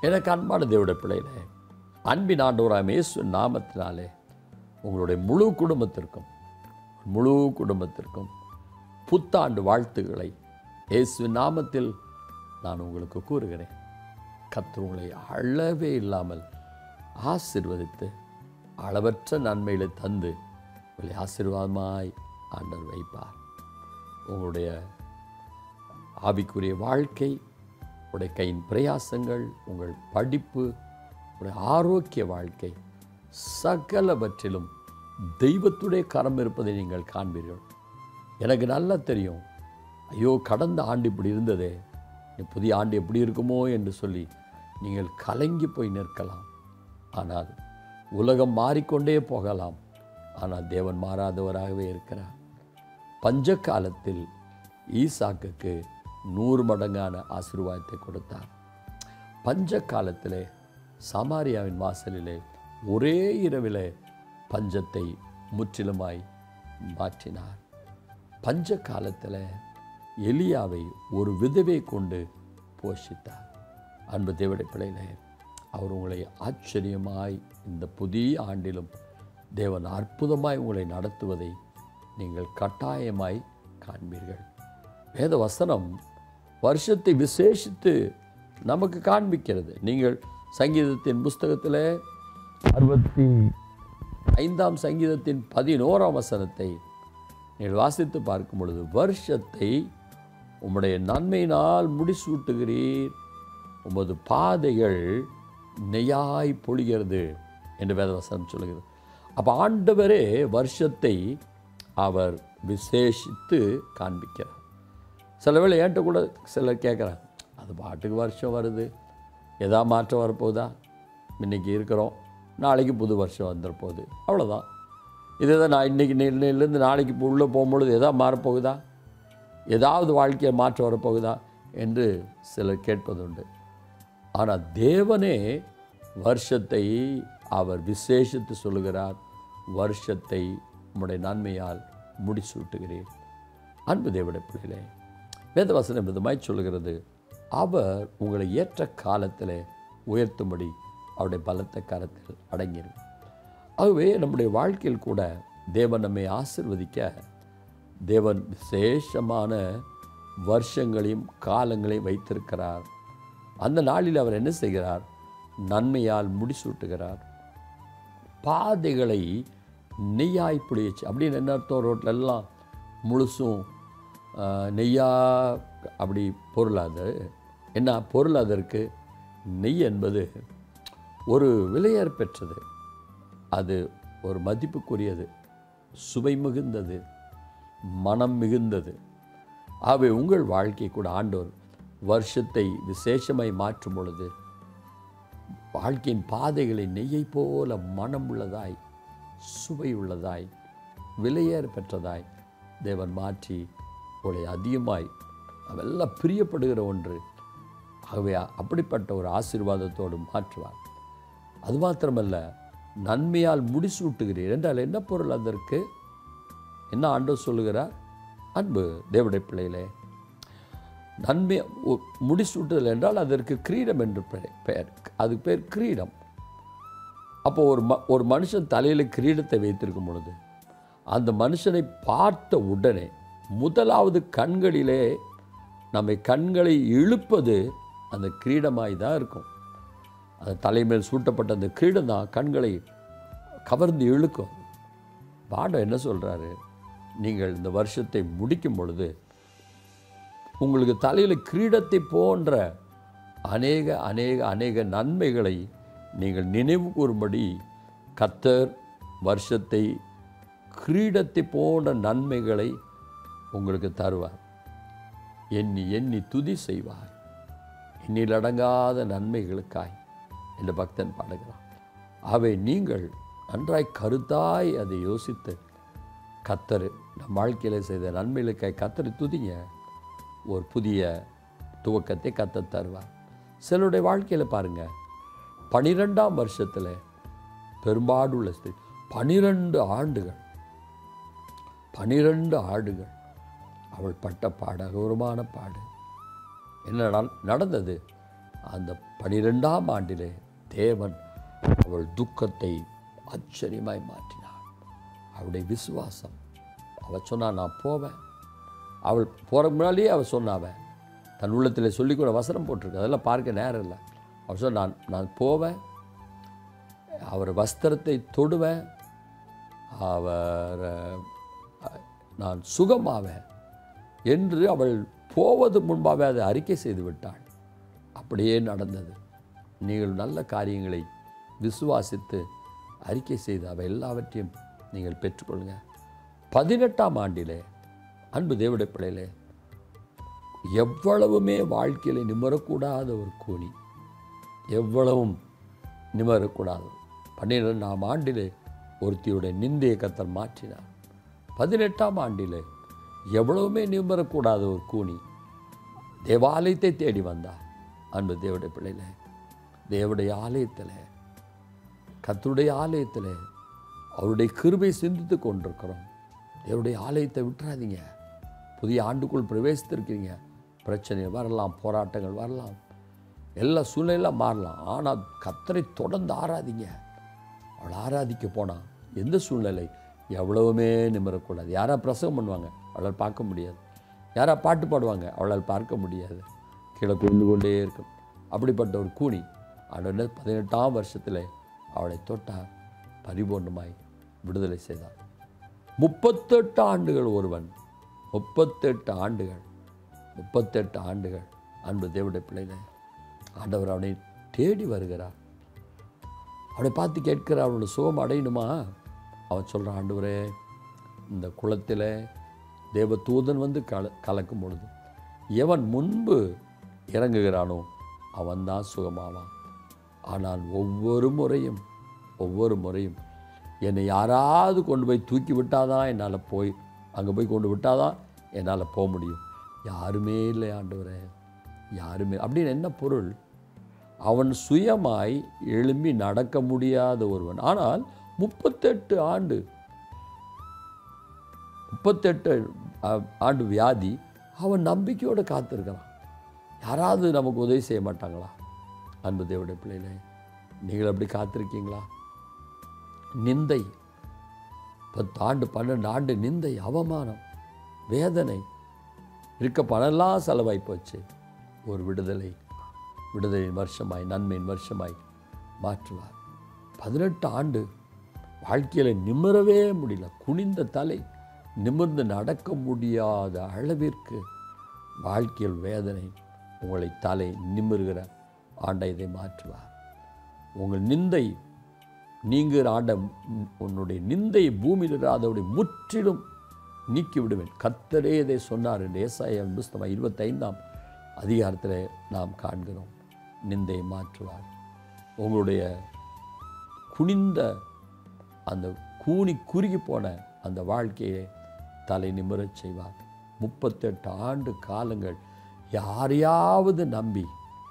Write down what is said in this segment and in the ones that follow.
எனக்கு அன்பான தேவடைய பிள்ளைகளே அன்பின் ஆண்டவராம் இயேசு நாமத்தினாலே உங்களுடைய முழு குடும்பத்திற்கும் முழு குடும்பத்திற்கும் புத்தாண்டு வாழ்த்துக்களை இயேசு நாமத்தில் நான் உங்களுக்கு கூறுகிறேன் கர்த்தர் உங்களை அளவே இல்லாமல் ஆசிர்வதித்து அளவற்ற நன்மைகளை தந்து உங்களை ஆசீர்வாதமாய் ஆண்டவர் வைப்பார் உங்களுடைய ஆவிக்குரிய வாழ்க்கை உடைய கையின் பிரயாசங்கள் உங்கள் படிப்பு உடைய ஆரோக்கிய வாழ்க்கை சகலவற்றிலும் தெய்வத்துடைய கரம் இருப்பதை நீங்கள் காண்பீர்கள் எனக்கு நல்லா தெரியும் ஐயோ கடந்த ஆண்டு இப்படி இருந்ததே இனி புதிய ஆண்டு எப்படி இருக்குமோ என்று சொல்லி நீங்கள் கலங்கி போய் நிற்கலாம் ஆனால் உலகம் மாறிக்கொண்டே போகலாம் ஆனால் தேவன் மாறாதவராகவே இருக்கிறார் பஞ்ச காலத்தில் ஈசாக்குக்கு நூறு மடங்கான ஆசீர்வாதத்தை கொடுத்தார் பஞ்ச காலத்திலே சமாரியாவின் வாசலிலே ஒரே இரவிலே பஞ்சத்தை முற்றிலுமாய் மாற்றினார் பஞ்ச காலத்தில் எலியாவை ஒரு விதவை கொண்டு போஷித்தார் அன்பு தேவடை பிள்ளைகளே அவர் உங்களை ஆச்சரியமாய் இந்த புதிய ஆண்டிலும் தேவன் அற்புதமாய் உங்களை நடத்துவதை நீங்கள் கட்டாயமாய் காண்பீர்கள் வேத வசனம் வருஷத்தை விசேஷித்து நமக்கு காண்பிக்கிறது நீங்கள் சங்கீதத்தின் புஸ்தகத்தில் அறுபத்தி ஐந்தாம் சங்கீதத்தின் பதினோராம் வசனத்தை நீங்கள் வாசித்து பார்க்கும் பொழுது வருஷத்தை உம்முடைய நன்மையினால் முடிசூட்டுகிறீர் உமது பாதைகள் நெய்யாய் பொழிகிறது என்று வேதவசனம் சொல்லுகிறது அப்போ ஆண்டவரே வருஷத்தை அவர் விசேஷித்து காண்பிக்கிறார் சில வேளை என்கிட்ட கூட சிலர் கேட்குறாங்க அது பாட்டுக்கு வருஷம் வருது எதா மாற்றம் வரப்போகுதா இன்னைக்கு இருக்கிறோம் நாளைக்கு புது வருஷம் வந்துட போகுது அவ்வளோதான் இதே தான் நான் இன்றைக்கி நிலையிலேருந்து நாளைக்கு இப்போ உள்ளே போகும்பொழுது எதா மாறப்போகுதா ஏதாவது வாழ்க்கையை மாற்றம் வரப்போகுதா என்று சிலர் கேட்பதுண்டு ஆனால் தேவனே வருஷத்தை அவர் விசேஷித்து சொல்லுகிறார் வருஷத்தை உம்முடைய நன்மையால் முடிசூட்டுகிறேன் அன்பு தேவடைய பிள்ளைகளே வேதவசனம் விதமாய் சொல்லுகிறது அவர் உங்களை ஏற்ற காலத்தில் உயர்த்தும்படி அவருடைய பலத்த கரத்தில் அடங்கிடும் ஆகவே நம்முடைய வாழ்க்கையில் கூட தேவன் நம்மை ஆசிர்வதிக்க தேவன் விசேஷமான வருஷங்களையும் காலங்களையும் வைத்திருக்கிறார் அந்த நாளில் அவர் என்ன செய்கிறார் நன்மையால் முடிசூட்டுகிறார் பாதைகளை நெய்யாய் புளியச்சு அப்படின்னு என்ன அர்த்தம் ரோட்ல எல்லாம் முழுசும் ஆஹ், நெய்யா அப்படி பொருள் அது என்ன பொருள் அதற்கு நெய் என்பது ஒரு விலையேற பெற்றது அது ஒரு மதிப்புக்குரியது சுவை மிகுந்தது மனம் மிகுந்தது ஆகவே உங்கள் வாழ்க்கை கூட ஆண்டோர் வருஷத்தை விசேஷமாய் மாற்றும் பொழுது வாழ்க்கையின் பாதைகளை நெய்யை போல மனம் உள்ளதாய் சுவை உள்ளதாய் விலையேற பெற்றதாய் தேவன் மாற்றி உங்களை அதிகமாய் அவெல்லாம் பிரியப்படுகிற ஒன்று ஆகவே அப்படிப்பட்ட ஒரு ஆசீர்வாதத்தோடு மாற்றுவார் அது மாத்திரமல்ல நன்மையால் முடிசூட்டுகிறீர் என்றால் என்ன பொருள் அதற்கு என்ன ஆண்டவர் சொல்லுகிறார் அன்பு தேவடைய பிள்ளைகளே நன்மை ஒ- முடிசூட்டுதல் என்றால் அதற்கு கிரீடம் என்று பெ- பெயர் அதுக்கு பேர் கிரீடம் அப்போ ஒரு ம ஒரு மனுஷன் தலையில் கிரீடத்தை வைத்திருக்கும் பொழுது அந்த மனுஷனை பார்த்த உடனே முதலாவது கண்களிலே நம்மை கண்களை இழுப்பது அந்த கிரீடமாய் தான் இருக்கும் அந்த தலைமேல் சூட்டப்பட்ட அந்த கிரீடம் தான் கண்களை கவர்ந்து இழுக்கும் பாடம் என்ன சொல்கிறாரு நீங்கள் இந்த வருஷத்தை முடிக்கும் பொழுது உங்களுக்கு தலையில் கிரீடத்தை போன்ற அநேக அநேக அநேக நன்மைகளை நீங்கள் நினைவு கூறும்படி கர்த்தர் வருஷத்தை கிரீடத்தை போன்ற நன்மைகளை உங்களுக்கு தருவார் எண்ணி எண்ணி துதி செய்வார் எண்ணில் அடங்காத நன்மைகளுக்காய் என்று பக்தன் பாடுகிறான் அவை நீங்கள் நன்றாய் கருத்தாய் அதை யோசித்து கத்தர் நம் வாழ்க்கையில் செய்த நன்மைகளுக்காய் கத்தரை துதிங்க ஒரு புதிய துவக்கத்தை கத்த தருவார் சிலருடைய வாழ்க்கையில் பாருங்க பனிரெண்டாம் வருஷத்தில் பெரும்பாடுள்ள ஸ்திரீ பனிரெண்டு ஆண்டுகள் பனிரெண்டு ஆண்டுகள் அவள் பட்ட பாடு அகோரமான பாடு என்ன நட- நடந்தது அந்த பனிரெண்டாம் ஆண்டிலே தேவன் அவள் துக்கத்தை ஆச்சரியமாய் மாற்றினாள் அவளுடைய விசுவாசம் அவள் சொன்னா நான் போவேன் அவள் போகிற முன்னாடியே அவள் சொன்னாவ தன் உள்ளத்தில் சொல்லிக்கூட வசனம் போட்டிருக்கு அதெல்லாம் பார்க்க நேரம் இல்லை அவள் சொன்ன நான் நான் போவேன் அவர் வஸ்திரத்தை தொடுவேன் அவர் நான் சுகமாவேன் என்று அவள் போவது முன்பாகவே அதை அறிக்கை செய்து விட்டாள் அப்படியே நடந்தது நீங்கள் நல்ல காரியங்களை விசுவாசித்து அறிக்கை செய்து அவை எல்லாவற்றையும் நீங்கள் பெற்றுக்கொள்ளுங்க பதினெட்டாம் ஆண்டிலே அன்பு தேவடைய பிள்ளையிலே எவ்வளவுமே வாழ்க்கையில் நிமரக்கூடாத ஒரு கூனி எவ்வளவும் நிமரக்கூடாது பன்னிரெண்டாம் ஆண்டிலே ஒருத்தியுடைய நிந்தையை கத்தர் மாற்றினார் பதினெட்டாம் ஆண்டிலே எவ்வளவுமே நிமரக்கூடாத ஒரு கூனி தேவாலயத்தை தேடி வந்தார் அன்பு தேவடைய பிள்ளையில தேவடைய ஆலயத்தில் கத்தருடைய ஆலயத்தில் அவருடைய கிருபை சிந்தித்து கொண்டிருக்கிறோம் தேவடைய ஆலயத்தை விட்டுறாதீங்க புதிய ஆண்டுக்குள் பிரவேசித்திருக்கிறீங்க பிரச்சனை வரலாம் போராட்டங்கள் வரலாம் எல்லா சூழ்நிலையெல்லாம் மாறலாம் ஆனால் கத்தரை தொடர்ந்து ஆராதிங்க அவளை ஆராதிக்க போனால் எந்த சூழ்நிலை எவ்வளவுமே நிமிரக்கூடாது யாரா பிரசவம் பண்ணுவாங்க அவளால் பார்க்க முடியாது யாரா பாட்டு பாடுவாங்க அவளால் பார்க்க முடியாது கீழே குளிர்ந்து கொண்டே இருக்கும் அப்படிப்பட்ட ஒரு கூனி அவனோட பதினெட்டாம் வருஷத்தில் அவளை தொட்டார் பரிபூர்ணமாய் விடுதலை செய்தார் முப்பத்தெட்டு ஆண்டுகள் ஒருவன் முப்பத்தெட்டு ஆண்டுகள் முப்பத்தெட்டு ஆண்டுகள் அன்பு தேவடைய பிள்ளைகளை ஆண்டவர் அவனை தேடி வருகிறார் அவனை பார்த்து கேட்கிறார் அவனோட சுகம் அடையணுமா அவன் சொல்கிறான் ஆண்டவரே இந்த குளத்தில் தேவ தூதன் வந்து கல கலக்கும் பொழுது எவன் முன்பு இறங்குகிறானோ அவன்தான் சுகமாவான் ஆனால் ஒவ்வொரு முறையும் ஒவ்வொரு முறையும் என்னை யாராவது கொண்டு போய் தூக்கி விட்டாதான் என்னால் போய் அங்கே போய் கொண்டு விட்டாதான் என்னால் போக முடியும் யாருமே இல்லை ஆண்டவரே யாருமே அப்படின்னு என்ன பொருள் அவன் சுயமாய் எழும்பி நடக்க முடியாத ஒருவன் ஆனால் முப்பத்தெட்டு ஆண்டு முப்பத்தெட்டு அஹ், ஆண்டு வியாதி அவன் நம்பிக்கையோடு காத்திருக்கிறான் யாராவது நமக்கு உதவி செய்ய மாட்டாங்களா அன்பு தேவடைய பிள்ளைகளே நீங்கள் அப்படி காத்திருக்கீங்களா நிந்தை பத்து ஆண்டு பன்னெண்டு ஆண்டு நிந்தை அவமானம் வேதனை இருக்க பணம்லாம் செலவாய் போச்சு ஒரு விடுதலை விடுதலையின் வருஷமாய் நன்மையின் வருஷமாய் மாற்றுவார் பதினெட்டு ஆண்டு வாழ்க்கையில் நிமிரவே முடியல குனிந்த தலை நிமிர்ந்து நடக்க முடியாத அளவிற்கு வாழ்க்கையில் வேதனை உங்களை தலை நிமிருகிற ஆண்டை இதை மாற்றுவார் உங்கள் நிந்தை நீங்குகிற ஆண்ட உன்னுடைய நிந்தை பூமியில் இராதபடி முற்றிலும் நீக்கி விடுவேன் கத்தரே இதை சொன்னார் என்று ஏசாயம் புஸ்தகம் இருபத்தைந்தாம் அதிகாரத்தில் நாம் காண்கிறோம் நிந்தையை மாற்றுவார் உங்களுடைய குனிந்த அந்த கூனி குறுகி போன அந்த வாழ்க்கையை தலை நிமிரச் செய்வார் முப்பத்தெட்டு ஆண்டு காலங்கள் யாரையாவது நம்பி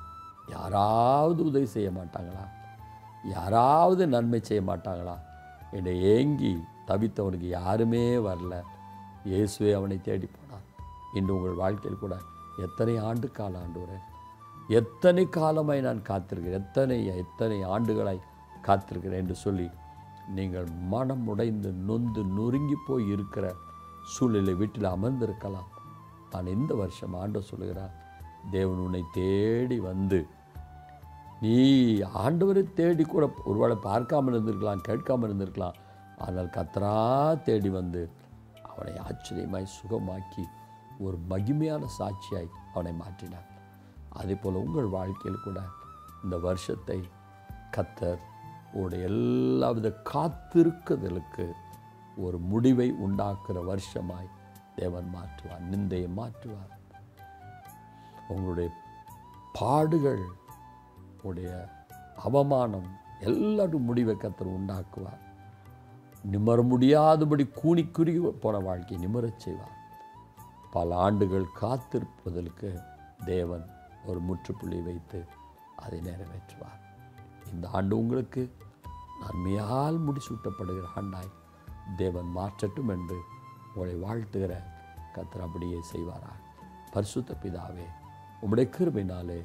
யாராவது உதவி செய்ய மாட்டாங்களா யாராவது நன்மை செய்ய மாட்டாங்களா என்னை ஏங்கி தவித்தவனுக்கு யாருமே வரல இயேசுவே அவனை தேடி போனார் இன்று உங்கள் வாழ்க்கையில் கூட எத்தனை ஆண்டு கால ஆண்டு எத்தனை காலமாய் நான் காத்திருக்கிறேன் எத்தனை எத்தனை ஆண்டுகளாய் காத்திருக்கிறேன் என்று சொல்லி நீங்கள் மனம் உடைந்து நொந்து நொறுங்கி போய் இருக்கிற சூழ்நிலை வீட்டில் அமர்ந்திருக்கலாம் நான் இந்த வருஷம் ஆண்டு சொல்லுகிறார் தேவன் உன்னை தேடி வந்து நீ ஆண்டவரை தேடி கூட ஒருவேளை பார்க்காமல் இருந்திருக்கலாம் கேட்காமல் இருந்திருக்கலாம் ஆனால் கத்தரா தேடி வந்து அவனை ஆச்சரியமாய் சுகமாக்கி ஒரு மகிமையான சாட்சியாய் அவனை மாற்றினார் அதே போல் உங்கள் வாழ்க்கையில் கூட இந்த வருஷத்தை கத்தர் உடைய எல்லாவித காத்திருக்குதலுக்கு ஒரு முடிவை உண்டாக்குற வருஷமாய் தேவன் மாற்றுவார் நிந்தையை மாற்றுவார் உங்களுடைய பாடுகள் உடைய அவமானம் எல்லாரும் முடிவை கத்தர் உண்டாக்குவார் நிமர முடியாதபடி கூனி குறுகி போன வாழ்க்கையை நிமரச் செய்வார் பல ஆண்டுகள் காத்திருப்பதற்கு தேவன் ஒரு முற்றுப்புள்ளி வைத்து அதை நிறைவேற்றுவார் இந்த ஆண்டு உங்களுக்கு நன்மையால் முடிசூட்டப்படுகிற ஆண்டாய் தேவன் மாற்றட்டும் என்று உங்களை வாழ்த்துகிற கத்தர் அப்படியே செய்வாராக பரிசுத்த பிதாவே உம்முடைய கிருபையினாலே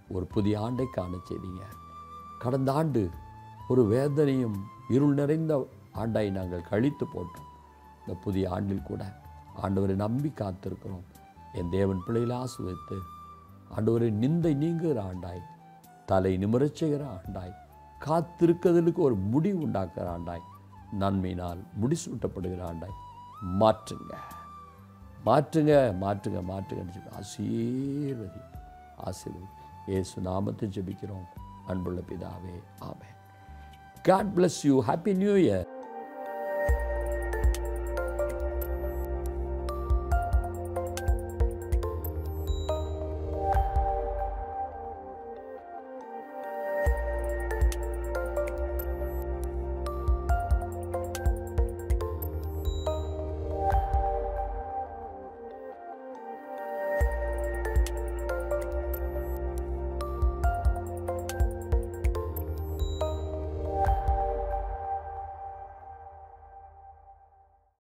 ஒரு புதிய ஆண்டை காண செய்தீங்க கடந்த ஆண்டு ஒரு வேதனையும் இருள் நிறைந்த ஆண்டாய் நாங்கள் கழித்து போட்டோம் இந்த புதிய ஆண்டில் கூட ஆண்டவரை நம்பி காத்திருக்கிறோம் என் தேவன் பிள்ளைகளை ஆசுவித்து ஆண்டவரை நிந்தை நீங்குகிற ஆண்டாய் தலை நிமிரச் செய்கிற ஆண்டாய் காத்திருக்கிறதுக்கு ஒரு முடிவு உண்டாக்குற ஆண்டாய் நன்மையினால் முடிசூட்டப்படுகிற ஆண்டாய் மாற்றுங்க மாற்றுங்க மாற்றுங்க மாற்றுங்கன்னு சொல்லி ஆசீர்வதி ஆசீர்வதி இயேசு நாமத்தை ஜெபிக்கிறோம் அன்புள்ள பிதாவே ஆமென் God bless you happy new year